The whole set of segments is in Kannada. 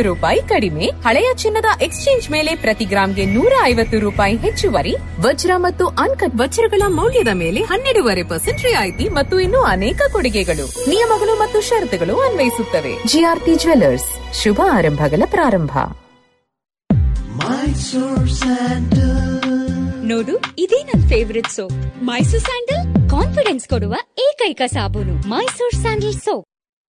ರೂಪಾಯಿ ಕಡಿಮೆ ಹಳೆಯ ಚಿನ್ನದ ಎಕ್ಸ್ಚೇಂಜ್ ಮೇಲೆ ಪ್ರತಿ ಗ್ರಾಂಗೆ ನೂರ ಐವತ್ತು ರೂಪಾಯಿ ಹೆಚ್ಚುವರಿ ವಜ್ರ ಮತ್ತು ಅನ್ಕಟ್ ವಜ್ರಗಳ ಮೌಲ್ಯದ ಮೇಲೆ ಹನ್ನೆರಡೂವರೆ ಪರ್ಸೆಂಟ್ ರಿಯಾಯಿತಿ ಮತ್ತು ಇನ್ನೂ ಅನೇಕ ಕೊಡುಗೆಗಳು ನಿಯಮಗಳು ಮತ್ತು ಷರತ್ತುಗಳು ಅನ್ವಯಿಸುತ್ತವೆ ಜಿಆರ್ಪಿ ಜ್ವೆಲ್ಲರ್ಸ್ ಶುಭ ಆರಂಭಗಳ ಪ್ರಾರಂಭ ನೋಡು ಇದೇ ನನ್ favourite soap Mysore sandal confidence ಕೊಡುವ ಏಕೈಕ ಸಾಬೂನು ಮೈಸೂರ್ ಸ್ಯಾಂಡಲ್ ಸೋಪ್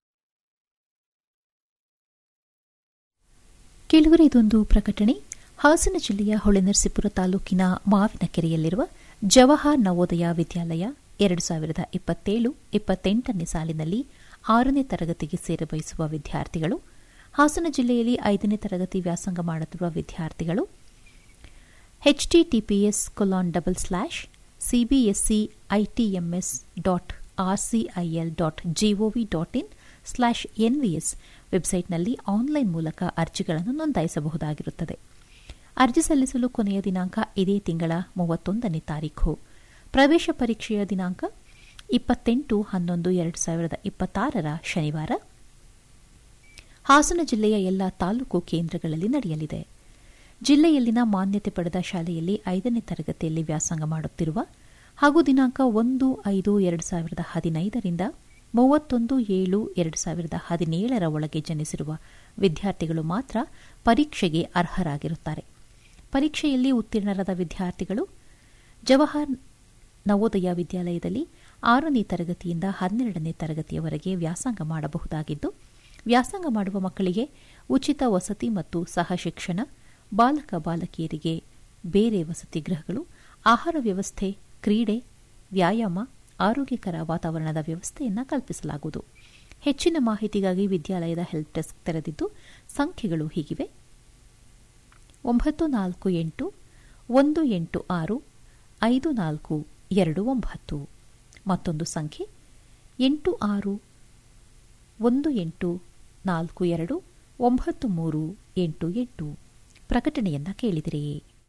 ಕೆಲವರ ಇದೊಂದು ಪ್ರಕಟಣೆ ಹಾಸನ ಜಿಲ್ಲೆಯ ಹೊಳೆನರಸೀಪುರ ತಾಲೂಕಿನ ಮಾವಿನಕೆರೆಯಲ್ಲಿರುವ ಜವಾಹರ್ ನವೋದಯ ವಿದ್ಯಾಲಯ ಎರಡು ಸಾವಿರದ ಇಪ್ಪತ್ತೇಳು ಇಪ್ಪತ್ತೆಂಟನೇ ಸಾಲಿನಲ್ಲಿ ಆರನೇ ತರಗತಿಗೆ ಸೇರಬಯಸುವ ವಿದ್ಯಾರ್ಥಿಗಳು ಹಾಸನ ಜಿಲ್ಲೆಯಲ್ಲಿ ಐದನೇ ತರಗತಿ ವ್ಯಾಸಂಗ ಮಾಡುತ್ತಿರುವ ವಿದ್ಯಾರ್ಥಿಗಳು HTTPS colon double slash CBSE ITMS dot RCIL dot GOV dot IN slash NVS ವೆಬ್ಸೈಟ್ನಲ್ಲಿ ಆನ್ಲೈನ್ ಮೂಲಕ ಅರ್ಜಿಗಳನ್ನು ನೋಂದಾಯಿಸಬಹುದಾಗಿರುತ್ತದೆ ಅರ್ಜಿ ಸಲ್ಲಿಸಲು ಕೊನೆಯ ದಿನಾಂಕ ಇದೇ ತಿಂಗಳ ಮೂವತ್ತೊಂದನೇ ತಾರೀಖು ಪ್ರವೇಶ ಪರೀಕ್ಷೆಯ ದಿನಾಂಕ ಇಪ್ಪತ್ತೆಂಟು ಹನ್ನೊಂದು ಎರಡು ಸಾವಿರದ ಇಪ್ಪತ್ತಾರರ ಶನಿವಾರ ಹಾಸನ ಜಿಲ್ಲೆಯ ಎಲ್ಲ ತಾಲೂಕು ಕೇಂದ್ರಗಳಲ್ಲಿ ನಡೆಯಲಿದೆ ಜಿಲ್ಲೆಯಲ್ಲಿನ ಮಾನ್ಯತೆ ಪಡೆದ ಶಾಲೆಯಲ್ಲಿ ಐದನೇ ತರಗತಿಯಲ್ಲಿ ವ್ಯಾಸಂಗ ಮಾಡುತ್ತಿರುವ ಹಾಗೂ ದಿನಾಂಕ ಒಂದು ಐದು ಎರಡು ಸಾವಿರದ ಹದಿನೈದರಿಂದ ಮೂವತ್ತೊಂದು ಏಳು ಎರಡು ಸಾವಿರದ ಹದಿನೇಳರ ಒಳಗೆ ಜನಿಸಿರುವ ವಿದ್ಯಾರ್ಥಿಗಳು ಮಾತ್ರ ಪರೀಕ್ಷೆಗೆ ಅರ್ಹರಾಗಿರುತ್ತಾರೆ ಪರೀಕ್ಷೆಯಲ್ಲಿ ಉತ್ತೀರ್ಣರಾದ ವಿದ್ಯಾರ್ಥಿಗಳು ಜವಾಹರ್ ನವೋದಯ ವಿದ್ಯಾಲಯದಲ್ಲಿ ಆರನೇ ತರಗತಿಯಿಂದ ಹನ್ನೆರಡನೇ ತರಗತಿಯವರೆಗೆ ವ್ಯಾಸಂಗ ಮಾಡಬಹುದಾಗಿದ್ದು ವ್ಯಾಸಂಗ ಮಾಡುವ ಮಕ್ಕಳಿಗೆ ಉಚಿತ ವಸತಿ ಮತ್ತು ಸಹಶಿಕ್ಷಣ ಬಾಲಕ ಬಾಲಕಿಯರಿಗೆ ಬೇರೆ ವಸತಿ ಗೃಹಗಳು ಆಹಾರ ವ್ಯವಸ್ಥೆ ಕ್ರೀಡೆ ವ್ಯಾಯಾಮ ಆರೋಗ್ಯಕರ ವಾತಾವರಣದ ವ್ಯವಸ್ಥೆಯನ್ನು ಕಲ್ಪಿಸಲಾಗುವುದು ಹೆಚ್ಚಿನ ಮಾಹಿತಿಗಾಗಿ ವಿದ್ಯಾಲಯದ ಹೆಲ್ಪ್ ಡೆಸ್ಕ್ ತೆರೆದಿದ್ದು ಸಂಖ್ಯೆಗಳು ಹೀಗಿವೆ ಒಂಬತ್ತು ನಾಲ್ಕು ಎಂಟು ಒಂದು ಎಂಟು ಆರು ಐದು ನಾಲ್ಕು ಎರಡು ಒಂಬತ್ತು ಮತ್ತೊಂದು ಸಂಖ್ಯೆ ಎಂಟು ಆರು ಒಂದು ಎಂಟು ನಾಲ್ಕು ಎರಡು ಒಂಬತ್ತು ಮೂರು ಎಂಟು ಎಂಟು ಪ್ರಕಟಣೆಯನ್ನ ಕೇಳಿದಿರಿ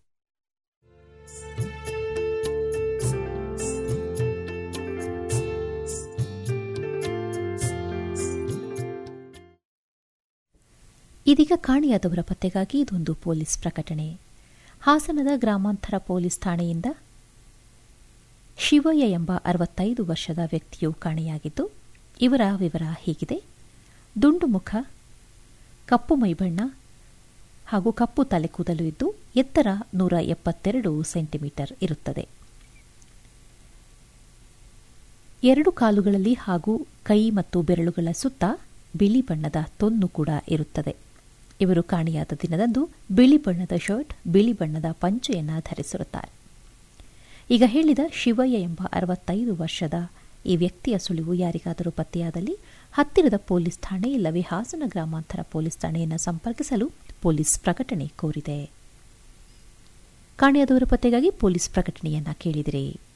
ಇದೀಗ ಕಾಣೆಯಾದವರ ಪತ್ತೆಗಾಗಿ ಇದೊಂದು ಪೊಲೀಸ್ ಪ್ರಕಟಣೆ ಹಾಸನದ ಗ್ರಾಮಾಂತರ ಪೊಲೀಸ್ ಠಾಣೆಯಿಂದ ಶಿವಯ್ಯ ಎಂಬ ಅರವತ್ತೈದು ವರ್ಷದ ವ್ಯಕ್ತಿಯು ಕಾಣೆಯಾಗಿದ್ದು ಇವರ ವಿವರ ಹೀಗಿದೆ ದುಂಡು ಮುಖ ಕಪ್ಪು ಮೈಬಣ್ಣ ಹಾಗೂ ಕಪ್ಪು ತಲೆ ಕೂದಲು ಇದ್ದು ಎತ್ತರ ನೂರ ಎಪ್ಪತ್ತೆರಡು ಸೆಂಟಿಮೀಟರ್ ಇರುತ್ತದೆ ಎರಡು ಕಾಲುಗಳಲ್ಲಿ ಹಾಗೂ ಕೈ ಮತ್ತು ಬೆರಳುಗಳ ಸುತ್ತ ಬಿಳಿ ಬಣ್ಣದ ತೊನ್ನು ಕೂಡ ಇರುತ್ತದೆ ಇವರು ಕಾಣೆಯಾದ ದಿನದಂದು ಬಿಳಿ ಬಣ್ಣದ ಶರ್ಟ್ ಬಿಳಿ ಬಣ್ಣದ ಪಂಚೆಯನ್ನ ಧರಿಸಿರುತ್ತಾರೆ ಈಗ ಹೇಳಿದ ಶಿವಯ್ಯ ಎಂಬ ಅರವತ್ತೈದು ವರ್ಷದ ಈ ವ್ಯಕ್ತಿಯ ಸುಳಿವು ಯಾರಿಗಾದರೂ ಪತ್ತೆಯಾದಲ್ಲಿ ಹತ್ತಿರದ ಪೊಲೀಸ್ ಠಾಣೆ ಇಲ್ಲವೇ ಹಾಸನ ಗ್ರಾಮಾಂತರ ಪೊಲೀಸ್ ಠಾಣೆಯನ್ನು ಸಂಪರ್ಕಿಸಲು ಪೊಲೀಸ್ ಪ್ರಕಟಣೆ ಕೋರಿದೆ ಕಾಣೆಯಾದವರ ಪತ್ತೆಗಾಗಿ ಪೊಲೀಸ್ ಪ್ರಕಟಣೆಯನ್ನ ಕೇಳಿದಿರಿ